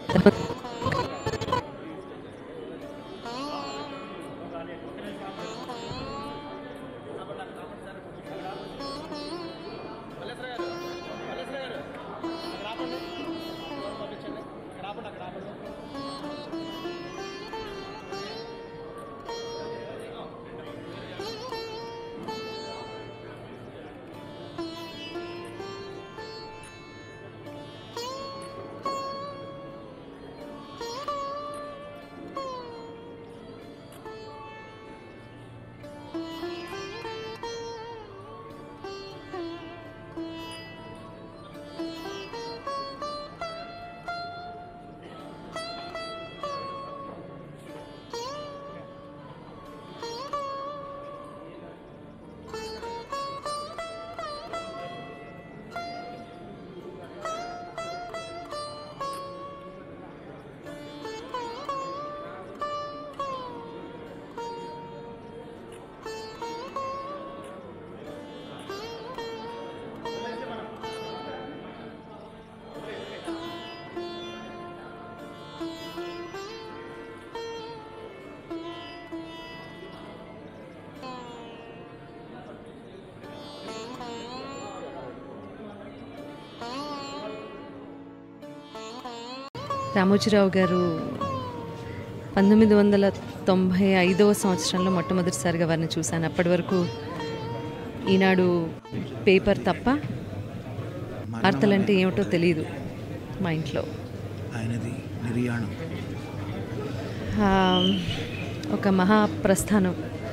రామోజీరావు గారు పంతొమ్మిది వందల తొంభై ఐదవ సంవత్సరంలో మొట్టమొదటిసారిగా వారిని చూశాను అప్పటి వరకు ఈనాడు పేపర్ తప్ప వార్తలంటే ఏమిటో తెలియదు మా ఇంట్లో ఆయనది నిర్యాణం ఆ, ఒక మహా ప్రస్థానం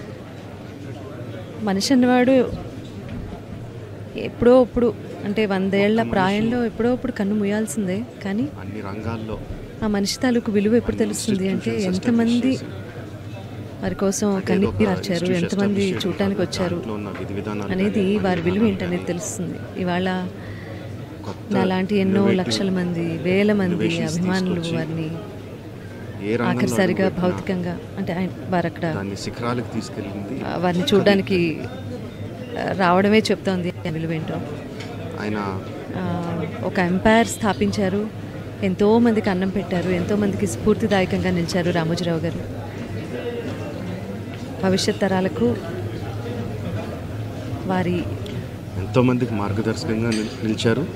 మనిషి అన్నవాడు ఎప్పుడో ఇప్పుడు అంటే వందేళ్ల ప్రాయంలో ఎప్పుడో ఇప్పుడు కన్ను మూయాల్సిందే కానీ అన్ని రంగాల్లో ఆ మనిషి తాలూకు విలువ ఎప్పుడు తెలుస్తుంది అంటే ఎంతమంది వారి కోసం కన్నీరు వచ్చారు ఎంతమంది చూడటానికి వచ్చారు దాంట్లో ఉన్న విధి విధానాలు అనేది వారి విలువ ఏంటనేది తెలుస్తుంది ఇవాళ కొత్త నాలాంటి ఎన్నో innovative లక్షల మంది వేల మంది innovations అభిమానులు తీసుకొచ్చి వారిని ఏ రంగంలో ఆఖరిసారిగా అడుగుపెట్టినా భౌతికంగా అంటే ఆయన వారు అక్కడ దాన్ని శిఖరాలకు తీసుకెళ్ళింది ఆ, వారిని చూడడానికి ఆ, రావడమే చెప్తోంది ఆ విలువేంటో ఆయన ఆ, ఒక ఎంపైర్ స్థాపించారు ఎంతో మందికి అన్నం పెట్టారు ఎంతో మందికి స్ఫూర్తిదాయకంగా నిలిచారు రామోజీరావు గారు భవిష్యత్ తరాలకు వారి ఎంతో మందికి మార్గదర్శకంగా నిల్- నిలిచారు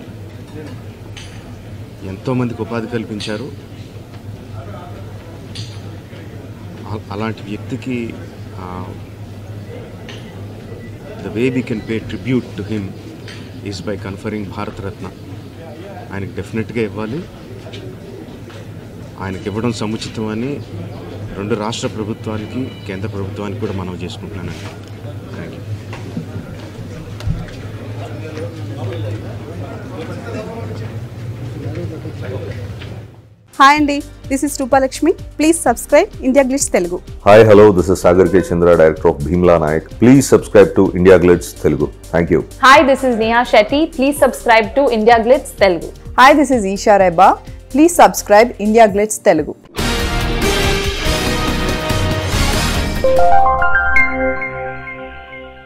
ఎంతో మందికి ఉపాధి కల్పించారు అ- అలాంటి వ్యక్తికి the way we can pay tribute to him is by conferring Bharat Ratna ఆయనకి డెఫినెట్గా ఇవ్వాలి ఆయనకి ఇవ్వడం సముచితం అని రెండు రాష్ట్ర ప్రభుత్వానికి కేంద్ర ప్రభుత్వానికి కూడా మనం చేసుకుంటున్నానండి థ్యాంక్ యూ హాయ్ అండి this is Rupalakshmi please subscribe India Glitz Telugu Hi, hello, this is Sagar K. Chandra, director of Bhimla Nayak. Please subscribe to India Glitz Telugu. Thank you. Hi, this is Neha Shetty. Please subscribe to India Glitz Telugu. Hi this is Eesha Rebba please subscribe India Glitz Telugu